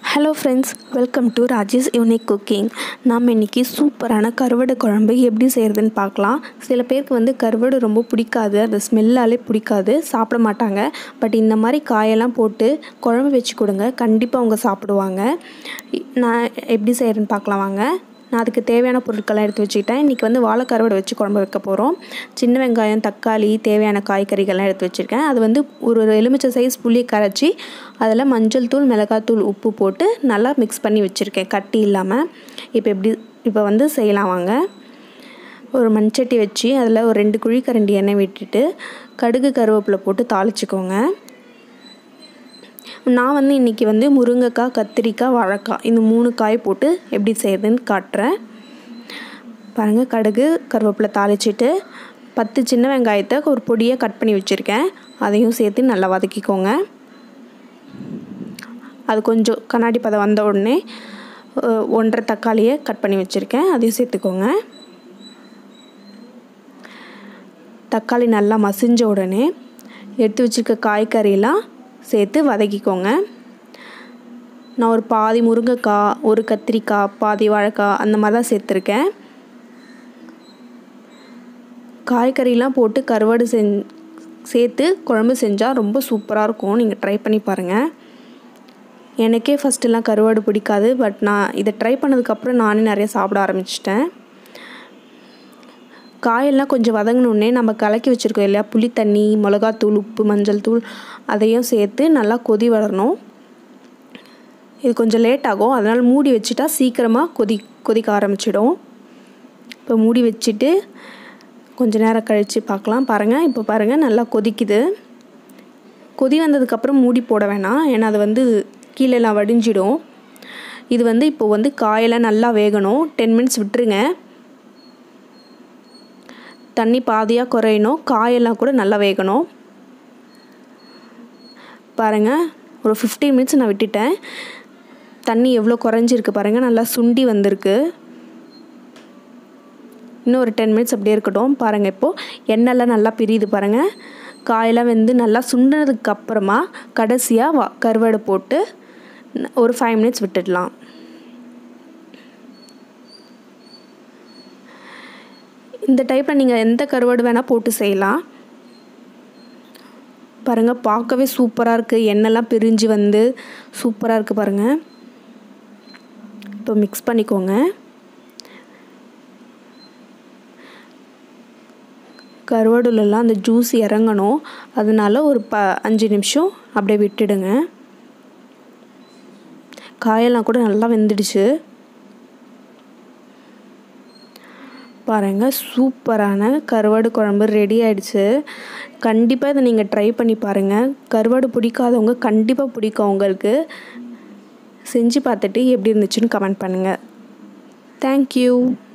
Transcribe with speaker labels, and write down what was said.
Speaker 1: hello friends welcome to Rajesh unique cooking நாம் இன்றைக்கி சூப்பரான கருவாடு குழம்பு எப்படி செய்கிறதுன்னு பார்க்கலாம் சில பேருக்கு வந்து கருவாடு ரொம்ப பிடிக்காது அந்த ஸ்மெல்லாலே பிடிக்காது சாப்பிட மாட்டாங்க பட் இந்த மாதிரி காயெல்லாம் போட்டு குழம்பு வச்சு கொடுங்க கண்டிப்பாக அவங்க சாப்பிடுவாங்க இ- நான் எப்படி செய்கிறேன்னு பார்க்கலாம் வாங்க நான் அதுக்கு தேவையான பொருட்கள்லாம் எடுத்து வச்சுக்கிட்டேன் இன்றைக்கி வந்து வாழைக்கருவாடு வச்சு குழம்பு வைக்க போகிறோம் சின்ன வெங்காயம் தக்காளி தேவையான காய்கறிகள்லாம் எடுத்து வச்சுருக்கேன் அது வந்து ஒரு ஒரு எலுமிச்சை சைஸ் புளி கரைச்சி அதில் மஞ்சள் தூள் மிளகாத்தூள் உப்பு போட்டு நல்லா மிக்ஸ் பண்ணி வச்சுருக்கேன் கட்டி இல்லாமல் இப்போ எப்படி இப்போ வந்து செய்யலாம் வாங்க ஒரு மண்சட்டி வச்சு அதில் ஒரு ரெண்டு குழி கரண்டி எண்ணெய் விட்டுட்டு கடுகு கருவேப்பிலை போட்டு தாளிச்சுக்கோங்க நான் வந்து இன்றைக்கி வந்து முருங்கைக்காய் கத்திரிக்காய் வாழைக்காய் இந்த மூணு காய் போட்டு எப்படி செய்கிறதுன்னு காட்டுறேன் பாருங்கள் கடுகு கருவேப்பிலை தாளிச்சிட்டு பத்து சின்ன வெங்காயத்தை ஒரு பொடியாக கட் பண்ணி வச்சுருக்கேன் அதையும் சேர்த்து நல்லா வதக்கிக்கோங்க அது கொஞ்சம் கண்ணாடி பதம் வந்த உடனே அஹ், ஒன்றரை தக்காளியை கட் பண்ணி வச்சுருக்கேன் அதையும் சேர்த்துக்கோங்க தக்காளி நல்லா மசிஞ்ச உடனே எடுத்து வச்சுருக்க காய்கறியெல்லாம் சேர்த்து வதக்கிக்கோங்க நான் ஒரு பாதி முருங்கைக்காய் ஒரு கத்திரிக்காய் பாதி வாழைக்காய் அந்த மாதிரி தான் சேர்த்துருக்கேன் காய்கறிலாம் போட்டு கருவாடு செஞ் சேர்த்து குழம்பு செஞ்சால் ரொம்ப சூப்பராக இருக்கும் நீங்கள் ட்ரை பண்ணி பாருங்கள் எனக்கே ஃபஸ்ட்டுலாம் கருவாடு பிடிக்காது பட் நான் இதை ட்ரை பண்ணதுக்கப்புறம் நானே நிறைய சாப்பிட ஆரம்பிச்சிட்டேன் காயெல்லாம் கொஞ்சம் வதங்கினோடனே நம்ம கலக்கி வச்சுருக்கோம் இல்லையா புளி தண்ணி மிளகாத்தூள் உப்பு மஞ்சள் தூள் அதையும் சேர்த்து நல்லா கொதி வரணும் இது கொஞ்சம் லேட் ஆகும் அதனால் மூடி வச்சுட்டா சீக்கிரமாக கொதி கொதிக்க ஆரம்பிச்சிடும் இப்போ மூடி வச்சுட்டு கொஞ்ச நேரம் கழித்து பார்க்கலாம் பாருங்கள் இப்போ பாருங்கள் நல்லா கொதிக்குது கொதி வந்ததுக்கப்புறம் மூடி போட வேணாம் ஏன்னா அது வந்து கீழெல்லாம் வடிஞ்சிடும் இது வந்து இப்போ வந்து காயெல்லாம் நல்லா வேகணும் டென் மினிட்ஸ் விட்டுருங்க தண்ணி பாதியாக குறையணும் காயெல்லாம் கூட நல்லா வேகணும் பாருங்கள் ஒரு ஃபிஃப்டீன் மினிட்ஸ் நான் விட்டுட்டேன் தண்ணி எவ்வளோ குறைஞ்சிருக்கு பாருங்கள் நல்லா சுண்டி வந்திருக்கு இன்னும் ஒரு டென் மினிட்ஸ் அப்படியே இருக்கட்டும் பாருங்கள் இப்போது எண்ணெய்லாம் நல்லா பிரியுது பாருங்கள் காயெல்லாம் வெந்து நல்லா சுண்டினதுக்கு அப்புறமா கடைசியாக வா கருவாடு போட்டு ந- ஒரு ஃபைவ் மினிட்ஸ் விட்டுடலாம் இந்த டைப்பில் நீங்கள் எந்த கருவாடு வேணால் போட்டு செய்யலாம் பாருங்கள் பார்க்கவே சூப்பராக இருக்குது எண்ணெய்லாம் பிரிஞ்சு வந்து சூப்பராக இருக்குது பாருங்கள் இப்போ மிக்ஸ் பண்ணிக்கோங்க கருவாடுலலாம் அந்த ஜூஸ் இறங்கணும் அதனால ஒரு ப அஞ்சு நிமிஷம் அப்படியே விட்டுடுங்க காயெல்லாம் கூட நல்லா வெந்துடுச்சு பாருங்கள் சூப்பரான கருவாடு குழம்பு ரெடி ஆயிடுச்சு கண்டிப்பாக இதை நீங்கள் ட்ரை பண்ணி பாருங்கள் கருவாடு பிடிக்காதவங்க கண்டிப்பாக பிடிக்கும் உங்களுக்கு செஞ்சு பார்த்துட்டு எப்படி இருந்துச்சுன்னு கமெண்ட் பண்ணுங்கள் தேங்க்யூ